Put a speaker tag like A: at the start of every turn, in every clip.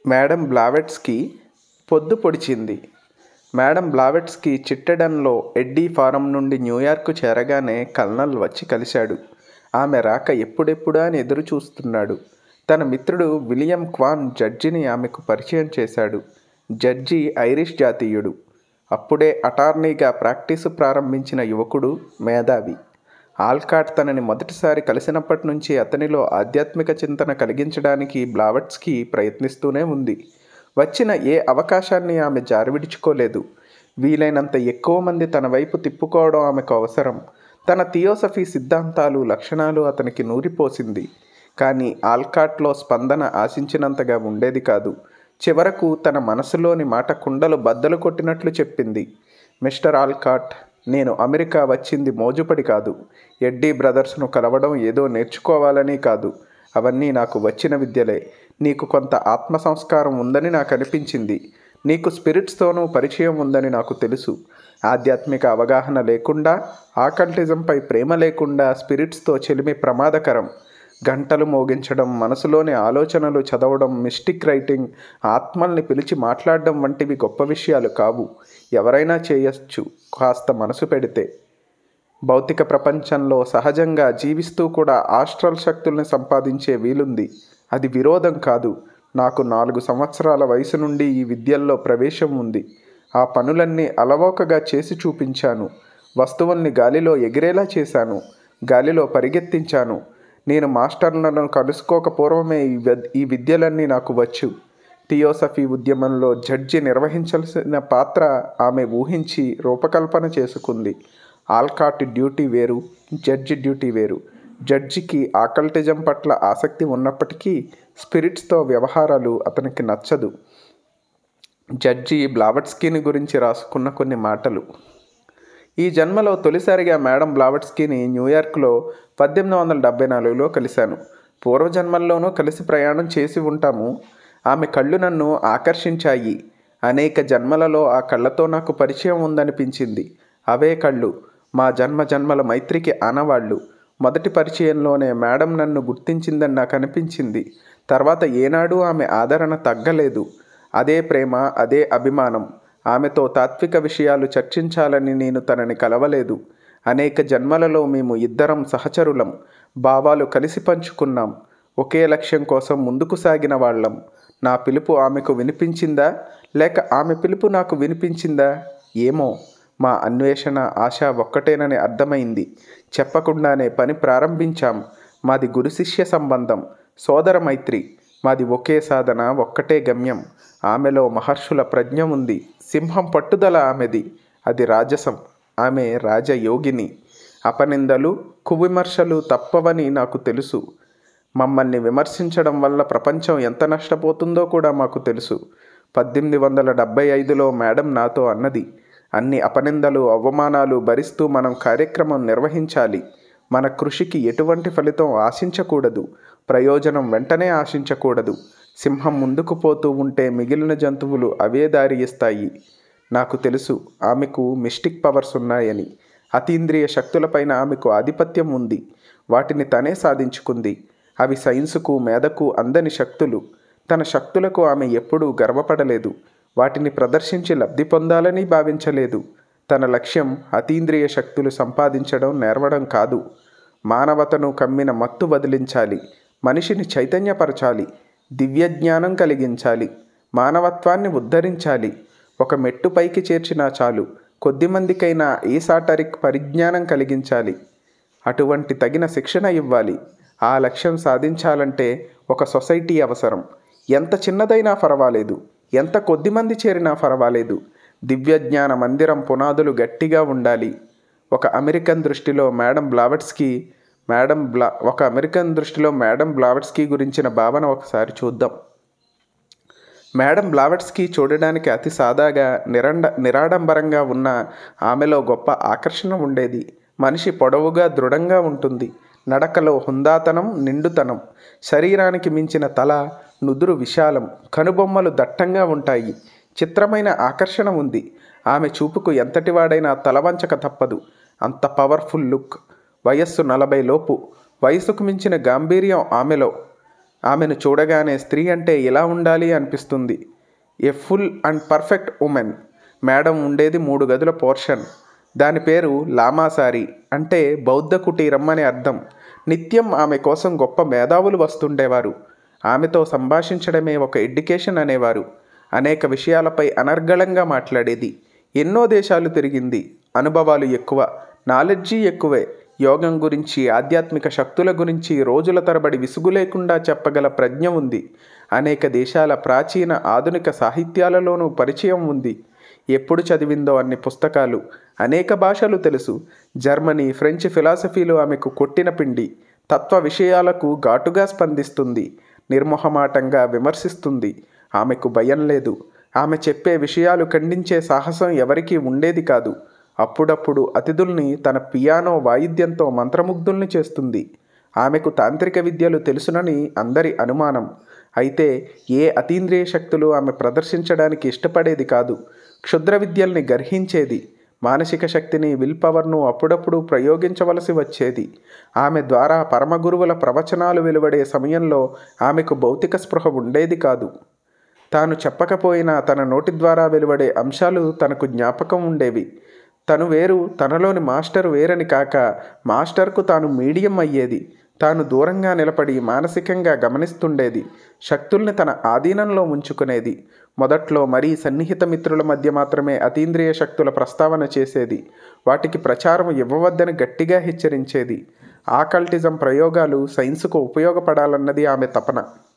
A: madam Blavatsky పొద్దు పొడిచింది madam Blavatsky చిట్టెడన్లో ఎడ్డీ ఫారం నుండి న్యూయార్క్ చేరగానే కల్నల్ వచ్చి కలిశాడు ఆమె రాక ఎప్పుడెప్పుడా అని ఎదురు చూస్తున్నాడు తన మిత్రుడు విలియం క్వాన్ జడ్జిని ఆమెకు పరిచయం చేశాడు జడ్జి ఐరిష్ జాతీయుడు అప్పుడే అటార్నీగా ప్రాక్టీసు ప్రారంభించిన యువకుడు మేధావి ఆల్కాట్ తనని మొదటిసారి కలిసినప్పటి నుంచి అతనిలో ఆధ్యాత్మిక చింతన కలిగించడానికి బ్లావట్స్కి ప్రయత్నిస్తూనే ఉంది వచ్చిన ఏ అవకాశాన్ని ఆమె జారవిడుచుకోలేదు వీలైనంత ఎక్కువ మంది తన వైపు తిప్పుకోవడం ఆమెకు అవసరం తన థియోసఫీ సిద్ధాంతాలు లక్షణాలు అతనికి నూరిపోసింది కానీ ఆల్కాట్లో స్పందన ఆశించినంతగా ఉండేది కాదు చివరకు తన మనసులోని మాట కుండలు బద్దలు కొట్టినట్లు చెప్పింది మిస్టర్ ఆల్కాట్ నేను అమెరికా వచ్చింది మోజుపడి కాదు ఎడ్డీ బ్రదర్స్ను కలవడం ఏదో నేర్చుకోవాలని కాదు అవన్నీ నాకు వచ్చిన విద్యలే నీకు కొంత ఆత్మ సంస్కారం ఉందని నాకు అనిపించింది నీకు స్పిరిట్స్తోనూ పరిచయం ఉందని నాకు తెలుసు ఆధ్యాత్మిక అవగాహన లేకుండా ఆకల్టిజంపై ప్రేమ లేకుండా స్పిరిట్స్తో చెలిమి ప్రమాదకరం గంటలు మోగించడం మనసులోని ఆలోచనలు చదవడం మిస్టిక్ రైటింగ్ ఆత్మల్ని పిలిచి మాట్లాడడం వంటివి గొప్ప విషయాలు కావు ఎవరైనా చేయొచ్చు కాస్త మనసు పెడితే భౌతిక ప్రపంచంలో సహజంగా జీవిస్తూ కూడా ఆస్ట్రల్ శక్తుల్ని సంపాదించే వీలుంది అది విరోధం కాదు నాకు నాలుగు సంవత్సరాల వయసు నుండి ఈ విద్యల్లో ప్రవేశం ఉంది ఆ పనులన్నీ అలవోకగా చేసి చూపించాను వస్తువుల్ని గాలిలో ఎగిరేలా చేశాను గాలిలో పరిగెత్తించాను నేను మాస్టర్లను కలుసుకోక పూర్వమే ఈ విద్ ఈ విద్యలన్నీ నాకు వచ్చు థియోసఫీ ఉద్యమంలో జడ్జి నిర్వహించాల్సిన పాత్ర ఆమె ఊహించి రూపకల్పన చేసుకుంది ఆల్కాట్ డ్యూటీ వేరు జడ్జి డ్యూటీ వేరు జడ్జికి ఆకల్టిజం పట్ల ఆసక్తి ఉన్నప్పటికీ స్పిరిట్స్తో వ్యవహారాలు అతనికి నచ్చదు జడ్జి బ్లావట్స్కీని గురించి రాసుకున్న కొన్ని మాటలు ఈ జన్మలో తొలిసారిగా మేడం బ్లావట్స్కీని న్యూయార్క్లో పద్దెనిమిది వందల డెబ్బై నాలుగులో కలిశాను పూర్వజన్మల్లోనూ కలిసి ప్రయాణం చేసి ఉంటాము ఆమె కళ్ళు నన్ను ఆకర్షించాయి అనేక జన్మలలో ఆ కళ్ళతో నాకు పరిచయం ఉందనిపించింది అవే కళ్ళు మా జన్మ జన్మల మైత్రికి ఆనవాళ్ళు మొదటి పరిచయంలోనే మేడం నన్ను గుర్తించిందని నాకు అనిపించింది తర్వాత ఏనాడు ఆమె ఆదరణ తగ్గలేదు అదే ప్రేమ అదే అభిమానం ఆమెతో తాత్విక విషయాలు చర్చించాలని నేను తనని కలవలేదు అనేక జన్మలలో మేము ఇద్దరం సహచరులం భావాలు కలిసి పంచుకున్నాం ఒకే లక్ష్యం కోసం ముందుకు సాగిన వాళ్ళం నా పిలుపు ఆమెకు వినిపించిందా లేక ఆమె పిలుపు నాకు వినిపించిందా ఏమో మా అన్వేషణ ఆశ ఒక్కటేనని అర్థమైంది చెప్పకుండానే పని ప్రారంభించాం మాది గురు శిష్య సంబంధం సోదర మైత్రి మాది ఒకే సాధన ఒక్కటే గమ్యం ఆమెలో మహర్షుల ప్రజ్ఞ ఉంది సింహం పట్టుదల ఆమెది అది రాజసం ఆమె రాజయోగిని అపనిందలు కువిమర్శలు తప్పవని నాకు తెలుసు మమ్మల్ని విమర్శించడం వల్ల ప్రపంచం ఎంత నష్టపోతుందో కూడా మాకు తెలుసు పద్దెనిమిది వందల డెబ్బై ఐదులో మేడం నాతో అన్నది అన్ని అపనిందలు అవమానాలు భరిస్తూ మనం కార్యక్రమం నిర్వహించాలి మన కృషికి ఎటువంటి ఫలితం ఆశించకూడదు ప్రయోజనం వెంటనే ఆశించకూడదు సింహం ముందుకు పోతూ ఉంటే మిగిలిన జంతువులు అవే దారి ఇస్తాయి నాకు తెలుసు ఆమెకు మిస్టిక్ పవర్స్ ఉన్నాయని అతీంద్రియ శక్తులపైన ఆమెకు ఆధిపత్యం ఉంది వాటిని తనే సాధించుకుంది అవి సైన్సుకు మేధకు అందని శక్తులు తన శక్తులకు ఆమె ఎప్పుడూ గర్వపడలేదు వాటిని ప్రదర్శించి లబ్ధి పొందాలని భావించలేదు తన లక్ష్యం అతీంద్రియ శక్తులు సంపాదించడం నేర్వడం కాదు మానవతను కమ్మిన మత్తు వదిలించాలి మనిషిని చైతన్యపరచాలి దివ్యజ్ఞానం కలిగించాలి మానవత్వాన్ని ఉద్ధరించాలి ఒక మెట్టు పైకి చేర్చినా చాలు కొద్దిమందికైనా ఈసాటరిక్ పరిజ్ఞానం కలిగించాలి అటువంటి తగిన శిక్షణ ఇవ్వాలి ఆ లక్ష్యం సాధించాలంటే ఒక సొసైటీ అవసరం ఎంత చిన్నదైనా పర్వాలేదు ఎంత కొద్దిమంది చేరినా పర్వాలేదు దివ్యజ్ఞాన మందిరం పునాదులు గట్టిగా ఉండాలి ఒక అమెరికన్ దృష్టిలో మేడం బ్లావెట్స్కి మేడం బ్లా ఒక అమెరికన్ దృష్టిలో మేడం బ్లావెట్స్కి గురించిన భావన ఒకసారి చూద్దాం మేడం బ్లావెట్స్కి చూడడానికి అతి సాదాగా నిరండ నిరాడంబరంగా ఉన్న ఆమెలో గొప్ప ఆకర్షణ ఉండేది మనిషి పొడవుగా దృఢంగా ఉంటుంది నడకలో హుందాతనం నిండుతనం శరీరానికి మించిన తల నుదురు విశాలం కనుబొమ్మలు దట్టంగా ఉంటాయి చిత్రమైన ఆకర్షణ ఉంది ఆమె చూపుకు ఎంతటివాడైనా తలవంచక తప్పదు అంత పవర్ఫుల్ లుక్ వయస్సు నలభై లోపు వయసుకు మించిన గాంభీర్యం ఆమెలో ఆమెను చూడగానే స్త్రీ అంటే ఇలా ఉండాలి అనిపిస్తుంది a full and perfect woman madam ఉండేది మూడు గదుల పోర్షన్ దాని పేరు లామాసారి అంటే బౌద్ధ కుటీరం అని అర్థం నిత్యం ఆమె కోసం గొప్ప మేధావులు వస్తుండేవారు ఆమెతో సంభాషించడమే ఒక ఎడ్యుకేషన్ అనేవారు అనేక విషయాలపై అనర్గళంగా మాట్లాడేది ఎన్నో దేశాలు తిరిగింది అనుభవాలు ఎక్కువ నాలెడ్జి ఎక్కువే యోగం గురించి ఆధ్యాత్మిక శక్తుల గురించి రోజుల తరబడి విసుగు లేకుండా చెప్పగల ప్రజ్ఞ ఉంది అనేక దేశాల ప్రాచీన ఆధునిక సాహిత్యాలలోనూ పరిచయం ఉంది ఎప్పుడు చదివిందో అన్ని పుస్తకాలు అనేక భాషలు తెలుసు జర్మనీ ఫ్రెంచ్ ఫిలాసఫీలు ఆమెకు కొట్టిన పిండి తత్వ విషయాలకు ఘాటుగా స్పందిస్తుంది నిర్మోహమాటంగా విమర్శిస్తుంది ఆమెకు భయం లేదు ఆమె చెప్పే విషయాలు ఖండించే సాహసం ఎవరికీ ఉండేది కాదు అప్పుడప్పుడు అతిథుల్ని తన పియానో వాయిద్యంతో మంత్రముగ్ధుల్ని చేస్తుంది ఆమెకు తాంత్రిక విద్యలు తెలుసునని అందరి అనుమానం అయితే ఏ అతీంద్రియ శక్తులు ఆమె ప్రదర్శించడానికి ఇష్టపడేది కాదు క్షుద్ర విద్యల్ని గర్హించేది మానసిక శక్తిని విల్ పవర్ను అప్పుడప్పుడు ప్రయోగించవలసి వచ్చేది ఆమె ద్వారా పరమగురువుల ప్రవచనాలు వెలువడే సమయంలో ఆమెకు భౌతిక స్పృహ ఉండేది కాదు తాను చెప్పకపోయినా తన నోటి ద్వారా వెలువడే అంశాలు తనకు జ్ఞాపకం ఉండేవి తను వేరు తనలోని మాస్టర్ వేరని కాక మాస్టర్కు తాను మీడియం అయ్యేది తాను దూరంగా నిలబడి మానసికంగా గమనిస్తుండేది శక్తుల్ని తన ఆధీనంలో ఉంచుకునేది మొదట్లో మరీ సన్నిహిత మిత్రుల మధ్య మాత్రమే అతీంద్రియ శక్తుల ప్రస్తావన చేసేది వాటికి ప్రచారం ఇవ్వవద్దని గట్టిగా హెచ్చరించేది ఆకల్టిజం ప్రయోగాలు సైన్సుకు ఉపయోగపడాలన్నది ఆమె తపన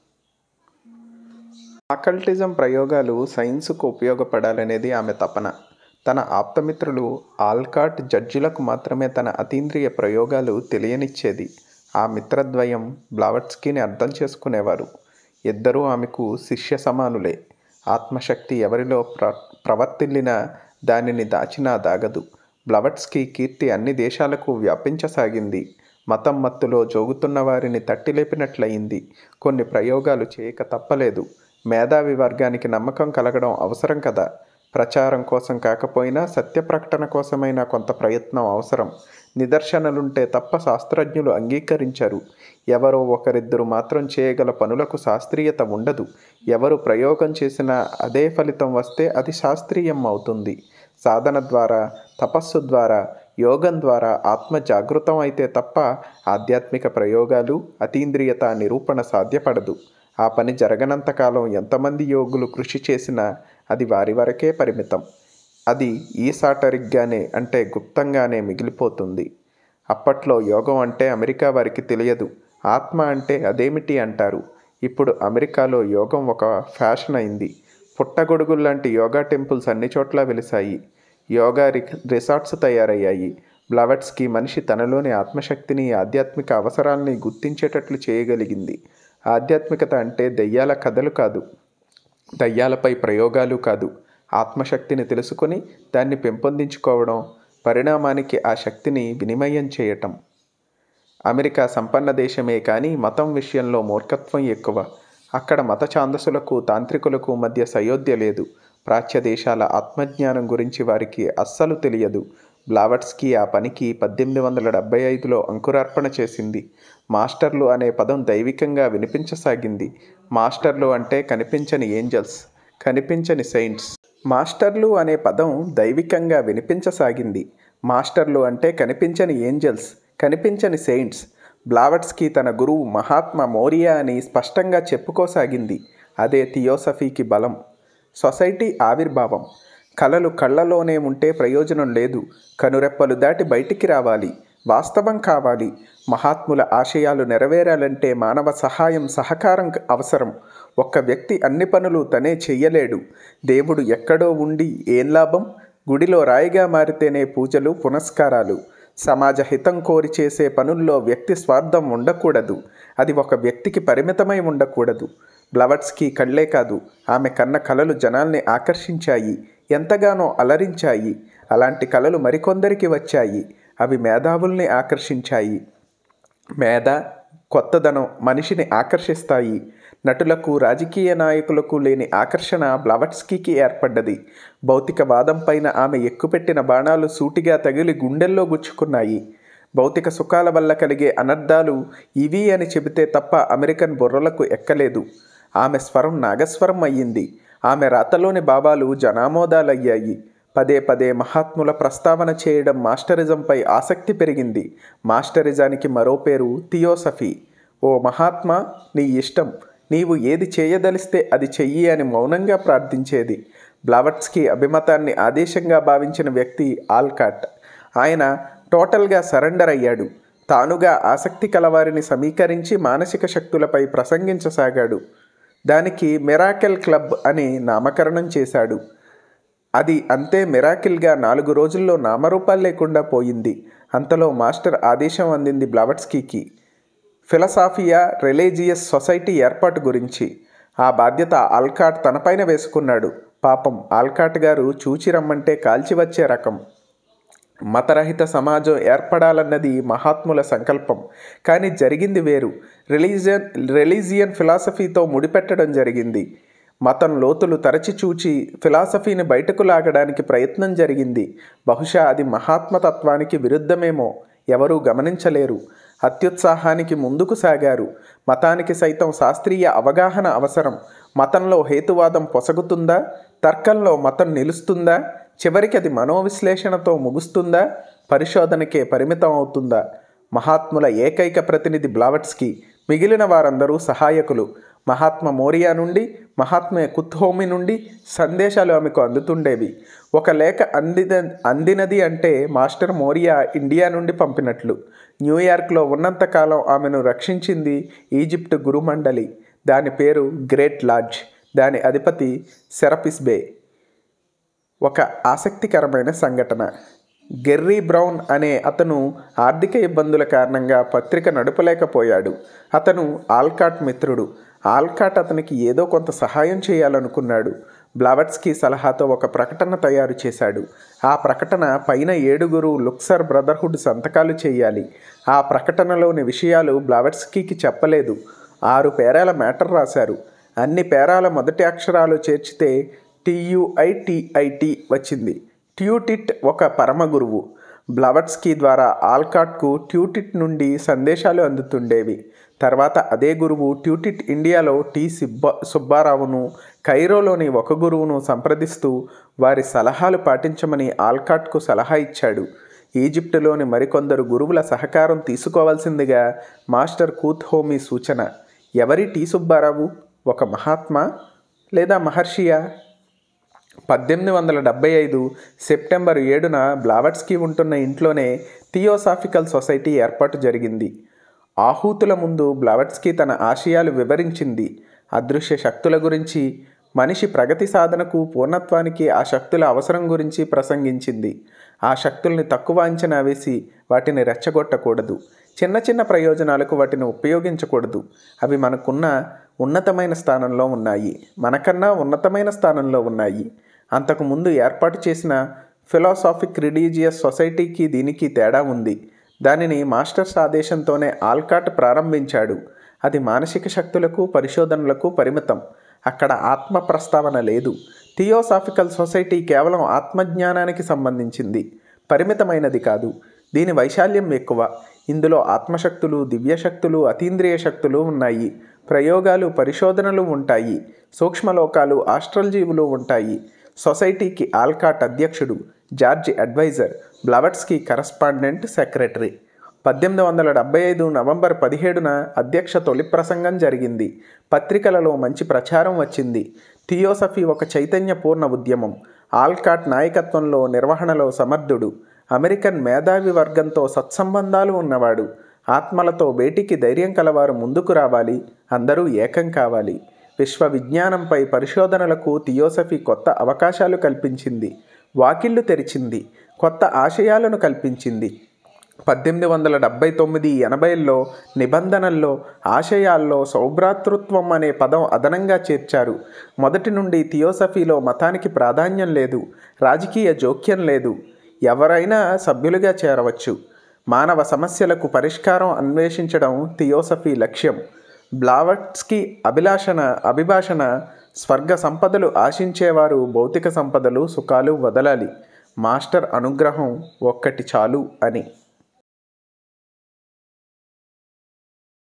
A: ఆకల్టిజం ప్రయోగాలు సైన్సుకు ఉపయోగపడాలనేది ఆమె తపన తన ఆప్తమిత్రులు ఆల్కాట్ జడ్జిలకు మాత్రమే తన అతీంద్రియ ప్రయోగాలు తెలియనిచ్చేది ఆ మిత్రద్వయం బ్లావట్స్కీని అర్థం చేసుకునేవారు ఇద్దరూ ఆమెకు శిష్య సమానులే ఆత్మశక్తి ఎవరిలో ప్ర ప్రవర్తిల్లినా దానిని దాచినా దాగదు బ్లవట్స్కీ కీర్తి అన్ని దేశాలకు వ్యాపించసాగింది మతం మత్తులో జోగుతున్న వారిని తట్టిలేపినట్లయింది కొన్ని ప్రయోగాలు చేయక తప్పలేదు మేధావి వర్గానికి నమ్మకం కలగడం అవసరం కదా ప్రచారం కోసం కాకపోయినా సత్య ప్రకటన కోసమైనా కొంత ప్రయత్నం అవసరం నిదర్శనలుంటే తప్ప శాస్త్రజ్ఞులు అంగీకరించరు ఎవరో ఒకరిద్దరు మాత్రం చేయగల పనులకు శాస్త్రీయత ఉండదు ఎవరు ప్రయోగం చేసినా అదే ఫలితం వస్తే అది శాస్త్రీయం అవుతుంది సాధన ద్వారా తపస్సు ద్వారా యోగం ద్వారా ఆత్మ జాగృతం అయితే తప్ప ఆధ్యాత్మిక ప్రయోగాలు అతీంద్రియత నిరూపణ సాధ్యపడదు ఆ పని జరగనంతకాలం ఎంతమంది యోగులు కృషి చేసినా అది వారి వరకే పరిమితం అది ఈసాటరిగ్గానే అంటే గుప్తంగానే మిగిలిపోతుంది అప్పట్లో యోగం అంటే అమెరికా వారికి తెలియదు ఆత్మ అంటే అదేమిటి అంటారు ఇప్పుడు అమెరికాలో యోగం ఒక ఫ్యాషన్ అయింది పుట్టగొడుగుల్లాంటి యోగా టెంపుల్స్ అన్ని చోట్ల వెలిసాయి యోగా రి రిసార్ట్స్ తయారయ్యాయి బ్లవట్స్కి మనిషి తనలోని ఆత్మశక్తిని ఆధ్యాత్మిక అవసరాల్ని గుర్తించేటట్లు చేయగలిగింది ఆధ్యాత్మికత అంటే దెయ్యాల కథలు కాదు దయ్యాలపై ప్రయోగాలు కాదు ఆత్మశక్తిని తెలుసుకొని దాన్ని పెంపొందించుకోవడం పరిణామానికి ఆ శక్తిని వినిమయం చేయటం అమెరికా సంపన్న దేశమే కానీ మతం విషయంలో మూర్ఖత్వం ఎక్కువ అక్కడ మత ఛాందసులకు తాంత్రికులకు మధ్య సయోధ్య లేదు ప్రాచ్య దేశాల ఆత్మజ్ఞానం గురించి వారికి అస్సలు తెలియదు బ్లావట్స్కి ఆ పనికి పద్దెనిమిది వందల డెబ్బై ఐదులో అంకురార్పణ చేసింది మాస్టర్లు అనే పదం దైవికంగా వినిపించసాగింది మాస్టర్లు అంటే కనిపించని ఏంజల్స్ కనిపించని సెయింట్స్ మాస్టర్లు అనే పదం దైవికంగా వినిపించసాగింది మాస్టర్లు అంటే కనిపించని ఏంజల్స్ కనిపించని సెయింట్స్ బ్లావట్స్కి తన గురువు మహాత్మా మోరియా అని స్పష్టంగా చెప్పుకోసాగింది అదే థియోసఫీకి బలం సొసైటీ ఆవిర్భావం కళలు కళ్ళలోనే ఉంటే ప్రయోజనం లేదు కనురెప్పలు దాటి బయటికి రావాలి వాస్తవం కావాలి మహాత్ముల ఆశయాలు నెరవేరాలంటే మానవ సహాయం సహకారం అవసరం ఒక్క వ్యక్తి అన్ని పనులు తనే చెయ్యలేడు దేవుడు ఎక్కడో ఉండి ఏం లాభం గుడిలో రాయిగా మారితేనే పూజలు పునస్కారాలు సమాజ హితం కోరి చేసే పనుల్లో వ్యక్తి స్వార్థం ఉండకూడదు అది ఒక వ్యక్తికి పరిమితమై ఉండకూడదు బ్లవట్స్కి కళ్ళే కాదు ఆమె కన్న కళలు జనాల్ని ఆకర్షించాయి ఎంతగానో అలరించాయి అలాంటి కళలు మరికొందరికి వచ్చాయి అవి మేధావుల్ని ఆకర్షించాయి మేధ కొత్తదనం మనిషిని ఆకర్షిస్తాయి నటులకు రాజకీయ నాయకులకు లేని ఆకర్షణ బ్లవట్స్కీకి ఏర్పడ్డది భౌతికవాదం పైన ఆమె ఎక్కుపెట్టిన బాణాలు సూటిగా తగిలి గుండెల్లో గుచ్చుకున్నాయి భౌతిక సుఖాల వల్ల కలిగే అనర్థాలు ఇవి అని చెబితే తప్ప అమెరికన్ బుర్రలకు ఎక్కలేదు ఆమె స్వరం నాగస్వరం అయ్యింది ఆమె రాతలోని భావాలు జనామోదాలయ్యాయి పదే పదే మహాత్ముల ప్రస్తావన చేయడం మాస్టరిజంపై ఆసక్తి పెరిగింది మాస్టరిజానికి మరో పేరు థియోసఫీ ఓ మహాత్మా నీ ఇష్టం నీవు ఏది చేయదలిస్తే అది చెయ్యి అని మౌనంగా ప్రార్థించేది బ్లావట్స్కి అభిమతాన్ని ఆదేశంగా భావించిన వ్యక్తి ఆల్కాట్ ఆయన టోటల్గా సరెండర్ అయ్యాడు తానుగా ఆసక్తి కలవారిని సమీకరించి మానసిక శక్తులపై ప్రసంగించసాగాడు దానికి మిరాకెల్ క్లబ్ అని నామకరణం చేశాడు అది అంతే మిరాకిల్గా నాలుగు రోజుల్లో నామరూపాలు లేకుండా పోయింది అంతలో మాస్టర్ ఆదేశం అందింది బ్లవట్స్కీకి ఫిలసాఫియా రిలీజియస్ సొసైటీ ఏర్పాటు గురించి ఆ బాధ్యత ఆల్కాట్ తనపైన వేసుకున్నాడు పాపం ఆల్కాట్ గారు చూచి రమ్మంటే కాల్చి వచ్చే రకం మతరహిత సమాజం ఏర్పడాలన్నది మహాత్ముల సంకల్పం కానీ జరిగింది వేరు రిలీజియన్ రిలీజియన్ ఫిలాసఫీతో ముడిపెట్టడం జరిగింది మతం లోతులు తరచి చూచి ఫిలాసఫీని బయటకు లాగడానికి ప్రయత్నం జరిగింది బహుశా అది మహాత్మతత్వానికి విరుద్ధమేమో ఎవరూ గమనించలేరు అత్యుత్సాహానికి ముందుకు సాగారు మతానికి సైతం శాస్త్రీయ అవగాహన అవసరం మతంలో హేతువాదం పొసగుతుందా తర్కంలో మతం నిలుస్తుందా చివరికి అది మనోవిశ్లేషణతో ముగుస్తుందా పరిశోధనకే పరిమితం అవుతుందా మహాత్ముల ఏకైక ప్రతినిధి బ్లావట్స్కి మిగిలిన వారందరూ సహాయకులు మహాత్మ మోరియా నుండి మహాత్మ కుత్హోమి నుండి సందేశాలు ఆమెకు అందుతుండేవి ఒక లేఖ అందిన అందినది అంటే మాస్టర్ మోరియా ఇండియా నుండి పంపినట్లు న్యూయార్క్లో ఉన్నంతకాలం ఆమెను రక్షించింది ఈజిప్ట్ గురుమండలి దాని పేరు గ్రేట్ లాడ్జ్ దాని అధిపతి సెరపిస్ బే ఒక ఆసక్తికరమైన సంఘటన గెర్రీ బ్రౌన్ అనే అతను ఆర్థిక ఇబ్బందుల కారణంగా పత్రిక నడపలేకపోయాడు అతను ఆల్కాట్ మిత్రుడు ఆల్కాట్ అతనికి ఏదో కొంత సహాయం చేయాలనుకున్నాడు బ్లావట్స్కి సలహాతో ఒక ప్రకటన తయారు చేశాడు ఆ ప్రకటన పైన ఏడుగురు లుక్సర్ బ్రదర్హుడ్ సంతకాలు చేయాలి ఆ ప్రకటనలోని విషయాలు బ్లావట్స్కీకి చెప్పలేదు ఆరు పేరాల మ్యాటర్ రాశారు అన్ని పేరాల మొదటి అక్షరాలు చేర్చితే టియుఐటిఐటి వచ్చింది ట్యూటిట్ ఒక పరమ గురువు బ్లవట్స్కీ ద్వారా ఆల్కాట్కు ట్యూటిట్ నుండి సందేశాలు అందుతుండేవి తర్వాత అదే గురువు ట్యూటిట్ ఇండియాలో టి సిబ్బ సుబ్బారావును కైరోలోని ఒక గురువును సంప్రదిస్తూ వారి సలహాలు పాటించమని ఆల్కాట్కు సలహా ఇచ్చాడు ఈజిప్టులోని మరికొందరు గురువుల సహకారం తీసుకోవాల్సిందిగా మాస్టర్ కూత్ హోమీ సూచన ఎవరి టి సుబ్బారావు ఒక మహాత్మా లేదా మహర్షియా పద్దెనిమిది వందల డెబ్బై ఐదు సెప్టెంబర్ ఏడున బ్లావట్స్కి ఉంటున్న ఇంట్లోనే థియోసాఫికల్ సొసైటీ ఏర్పాటు జరిగింది ఆహూతుల ముందు బ్లావట్స్కి తన ఆశయాలు వివరించింది అదృశ్య శక్తుల గురించి మనిషి ప్రగతి సాధనకు పూర్ణత్వానికి ఆ శక్తుల అవసరం గురించి ప్రసంగించింది ఆ శక్తుల్ని తక్కువ అంచనా వేసి వాటిని రెచ్చగొట్టకూడదు చిన్న చిన్న ప్రయోజనాలకు వాటిని ఉపయోగించకూడదు అవి మనకున్న ఉన్నతమైన స్థానంలో ఉన్నాయి మనకన్నా ఉన్నతమైన స్థానంలో ఉన్నాయి అంతకుముందు ఏర్పాటు చేసిన ఫిలాసాఫిక్ రిలీజియస్ సొసైటీకి దీనికి తేడా ఉంది దానిని మాస్టర్స్ ఆదేశంతోనే ఆల్కాట్ ప్రారంభించాడు అది మానసిక శక్తులకు పరిశోధనలకు పరిమితం అక్కడ ఆత్మ ప్రస్తావన లేదు థియోసాఫికల్ సొసైటీ కేవలం ఆత్మజ్ఞానానికి సంబంధించింది పరిమితమైనది కాదు దీని వైశాల్యం ఎక్కువ ఇందులో ఆత్మశక్తులు దివ్యశక్తులు అతీంద్రియ శక్తులు ఉన్నాయి ప్రయోగాలు పరిశోధనలు ఉంటాయి సూక్ష్మలోకాలు ఆస్ట్రల్ జీవులు ఉంటాయి సొసైటీకి ఆల్కాట్ అధ్యక్షుడు George adviser Blavatsky correspondent secretary పద్దెనిమిది వందల డెబ్బై ఐదు నవంబర్ పదిహేడున అధ్యక్ష తొలి ప్రసంగం జరిగింది పత్రికలలో మంచి ప్రచారం వచ్చింది థియోసఫీ ఒక చైతన్యపూర్ణ ఉద్యమం ఆల్కాట్ నాయకత్వంలో నిర్వహణలో సమర్థుడు అమెరికన్ మేధావి వర్గంతో సత్సంబంధాలు ఉన్నవాడు ఆత్మలతో బేటికి ధైర్యం కలవారు ముందుకు రావాలి అందరూ ఏకం కావాలి విశ్వ విజ్ఞానంపై పరిశోధనలకు థియోసఫీ కొత్త అవకాశాలు కల్పించింది వాకిళ్లు తెరిచింది కొత్త ఆశయాలను కల్పించింది పద్దెనిమిది వందల డెబ్బై తొమ్మిది ఎనభైల్లో నిబంధనల్లో ఆశయాల్లో సౌభ్రాతృత్వం అనే పదం అదనంగా చేర్చారు మొదటి నుండి థియోసఫీలో మతానికి ప్రాధాన్యం లేదు రాజకీయ జోక్యం లేదు ఎవరైనా సభ్యులుగా చేరవచ్చు మానవ సమస్యలకు పరిష్కారం అన్వేషించడం థియోసఫీ లక్ష్యం బ్లావట్స్కి అభిలాషణ అభిభాషణ స్వర్గ సంపదలు ఆశించేవారు భౌతిక సంపదలు సుఖాలు వదలాలి మాస్టర్ అనుగ్రహం ఒక్కటి చాలు అని